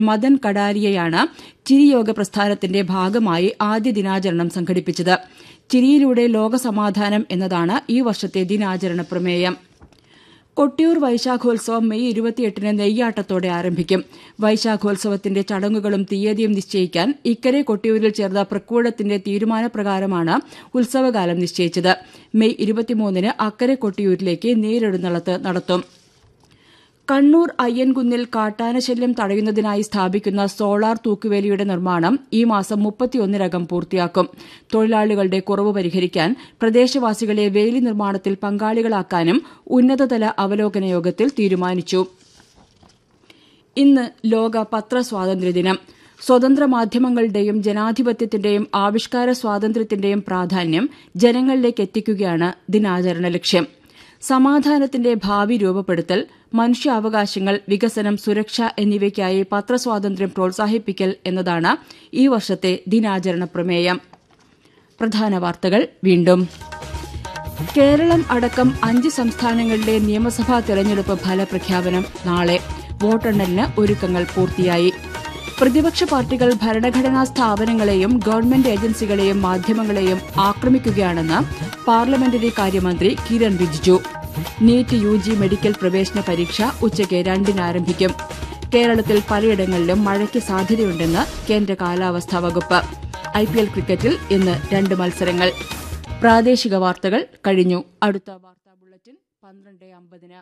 മദൻ കടാരിയയാണ് ചിരിയോഗ പ്രസ്ഥാനത്തിന്റെ ഭാഗമായി ആദ്യ ദിനാചരണം സംഘടിപ്പിച്ചത് ചിരിയിലൂടെ ലോകസമാധാനം എന്നതാണ് ഈ വർഷത്തെ ദിനാചരണ പ്രമേയം കൊട്ടിയൂർ വൈശാഖോത്സവം മെയ് ഇരുപത്തിയെട്ടിന് നെയ്യാട്ടത്തോടെ ആരംഭിക്കും വൈശാഖോത്സവത്തിന്റെ ചടങ്ങുകളും തീയതിയും നിശ്ചയിക്കാൻ ഇക്കരെ കൊട്ടിയൂരിൽ ചേർന്ന പ്രക്കൂടത്തിന്റെ തീരുമാനപ്രകാരമാണ് ഉത്സവകാലം നിശ്ചയിച്ചത് മെയ് ഇരുപത്തിമൂന്നിന് അക്കരെ കൊട്ടിയൂരിലേക്ക് നേരെഴുന്നള്ളത്ത് നടത്തും കണ്ണൂർ അയ്യൻകുന്നിൽ കാട്ടാനശല്യം തടയുന്നതിനായി സ്ഥാപിക്കുന്ന സോളാർ തൂക്കുവേലിയുടെ നിർമ്മാണം ഈ മാസം മുപ്പത്തിയൊന്നിനകം പൂർത്തിയാക്കും തൊഴിലാളികളുടെ കുറവ് പരിഹരിക്കാൻ പ്രദേശവാസികളെ വേലി നിർമ്മാണത്തിൽ പങ്കാളികളാക്കാനും ഉന്നതതല അവലോകന യോഗത്തിൽ തീരുമാനിച്ചു ഇന്ന് ലോക പത്രസ്വാതന്ത്ര്യദിനം സ്വതന്ത്ര മാധ്യമങ്ങളുടെയും ജനാധിപത്യത്തിന്റെയും ആവിഷ്കാര സ്വാതന്ത്ര്യത്തിന്റെയും പ്രാധാന്യം ജനങ്ങളിലേക്ക് എത്തിക്കുകയാണ് ദിനാചരണ ലക്ഷ്യം സമാധാനത്തിന്റെ ഭാവി രൂപപ്പെടുത്തൽ മനുഷ്യാവകാശങ്ങൾ വികസനം സുരക്ഷ എന്നിവയ്ക്കായി പത്രസ്വാതന്ത്ര്യം പ്രോത്സാഹിപ്പിക്കൽ എന്നതാണ് ഈ വർഷത്തെ ദിനാചരണ പ്രമേയം പ്രധാന വാർത്തകൾ വീണ്ടും കേരളം അടക്കം അഞ്ച് സംസ്ഥാനങ്ങളിലെ നിയമസഭാ തെരഞ്ഞെടുപ്പ് ഫലപ്രഖ്യാപനം നാളെ വോട്ടെണ്ണലിന് ഒരുക്കങ്ങൾ പൂർത്തിയായി പ്രതിപക്ഷ പാർട്ടികൾ ഭരണഘടനാ സ്ഥാപനങ്ങളെയും ഗവൺമെന്റ് ഏജൻസികളെയും മാധ്യമങ്ങളെയും ആക്രമിക്കുകയാണെന്ന് പാർലമെന്ററി കാര്യമന്ത്രി Kiren Rijiju NEET U G medical പ്രവേശന പരീക്ഷ ഉച്ചയ്ക്ക് രണ്ടിന് ആരംഭിക്കും കേരളത്തിൽ പലയിടങ്ങളിലും മഴയ്ക്ക് സാധ്യതയുണ്ടെന്ന് കേന്ദ്ര കാലാവസ്ഥാ വകുപ്പ് ഐപിഎൽ ക്രിക്കറ്റിൽ ഇന്ന് രണ്ട് മത്സരങ്ങൾ പ്രാദേശിക വാർത്തകൾ കഴിഞ്ഞു അടുത്ത വാർത്താ ബുള്ളറ്റിൻ പന്ത്രണ്ട് അമ്പതിന്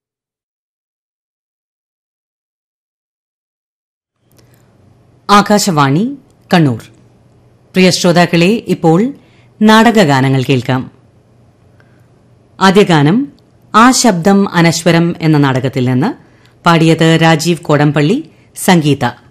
ആകാശവാണി കണ്ണൂർ പ്രിയ ശ്രോതാക്കളെ ഇപ്പോൾ നാടകഗാനങ്ങൾ കേൾക്കാം ആദ്യ ഗാനം ആ ശബ്ദം അനശ്വരം എന്ന നാടകത്തിൽ നിന്ന് പാടിയത് രാജീവ് കോടമ്പള്ളി സംഗീത